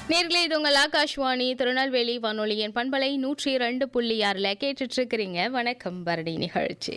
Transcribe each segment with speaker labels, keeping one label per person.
Speaker 1: நேர்களே இது உங்கள் ஆகாஷ்வாணி திருநெல்வேலி வானொலியின் பண்பலை நூற்றி இரண்டு புள்ளி ஆறில் கேட்டுட்டு இருக்கிறீங்க வணக்கம் பரணி நிகழ்ச்சி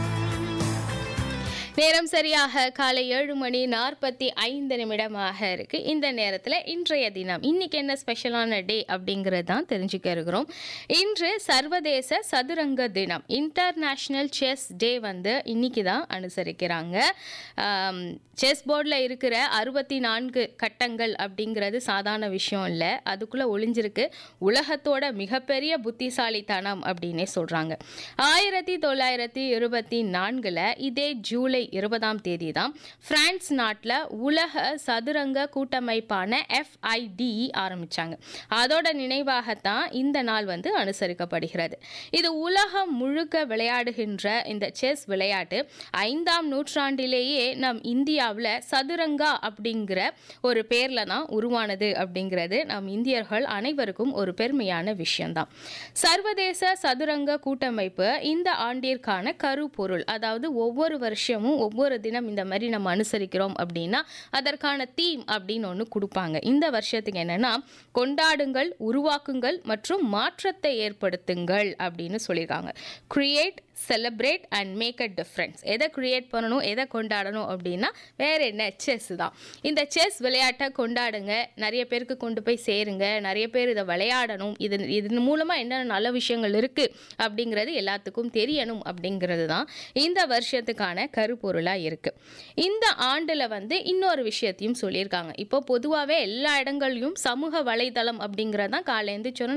Speaker 1: நேரம் சரியாக காலை ஏழு மணி நாற்பத்தி ஐந்து நிமிடமாக இருக்கு இந்த நேரத்தில் இன்றைய தினம் இன்னைக்கு என்ன ஸ்பெஷலான டே அப்படிங்கிறது தான் தெரிஞ்சுக்க இருக்கிறோம் இன்று சர்வதேச சதுரங்க தினம் இன்டர்நேஷ்னல் செஸ் டே வந்து இன்னைக்கு தான் அனுசரிக்கிறாங்க செஸ் போர்டில் இருக்கிற அறுபத்தி நான்கு கட்டங்கள் அப்படிங்கிறது சாதாரண விஷயம் இல்லை அதுக்குள்ளே ஒளிஞ்சிருக்கு உலகத்தோட மிகப்பெரிய புத்திசாலித்தனம் அப்படின்னே சொல்கிறாங்க ஆயிரத்தி தொள்ளாயிரத்தி இருபத்தி நான்கில் இதே ஜூலை இருபதாம் தேதி தான் பிரான்ஸ் நாட்டில் உலக சதுரங்க கூட்டமைப்பான எஃப்ஐடிஇ ஆரம்பித்தாங்க அதோட நினைவாகத்தான் இந்த நாள் வந்து அனுசரிக்கப்படுகிறது இது உலகம் முழுக்க விளையாடுகின்ற இந்த செஸ் விளையாட்டு ஐந்தாம் நூற்றாண்டிலேயே நம் இந்தியாவில் சதுரங்கா அப்படிங்கிற ஒரு பேரில் தான் உருவானது அப்படிங்கிறது நம் இந்தியர்கள் அனைவருக்கும் ஒரு பெருமையான விஷயம்தான் சர்வதேச சதுரங்க கூட்டமைப்பு இந்த ஆண்டிற்கான கருப்பொருள் அதாவது ஒவ்வொரு வருஷமும் ஒவ்வொரு தினம் இந்த மாதிரி நம்ம அனுசரிக்கிறோம் அப்படின்னா அதற்கான தீம் அப்படின்னு ஒன்று கொடுப்பாங்க இந்த வருஷத்துக்கு என்னன்னா கொண்டாடுங்கள் உருவாக்குங்கள் மற்றும் மாற்றத்தை ஏற்படுத்துங்கள் அப்படின்னு சொல்லியிருக்காங்க create celebrate and make a difference எதை கிரியேட் பண்ணணும் எதை கொண்டாடணும் அப்படின்னா வேற என்ன செஸ் தான் இந்த செஸ் விளையாட்டை கொண்டாடுங்க நிறைய பேருக்கு கொண்டு போய் சேருங்க நிறைய பேர் இதை விளையாடணும் இது இதன் மூலமாக என்னென்ன நல்ல விஷயங்கள் இருக்குது அப்படிங்கிறது எல்லாத்துக்கும் தெரியணும் அப்படிங்கிறது தான் இந்த வருஷத்துக்கான கருப்பொருளாக இருக்குது இந்த ஆண்டில் வந்து இன்னொரு விஷயத்தையும் சொல்லியிருக்காங்க இப்போ பொதுவாகவே எல்லா இடங்கள்லையும் சமூக வலைதளம் அப்படிங்கிறது தான் காலை எழுந்திரிச்சோன்னு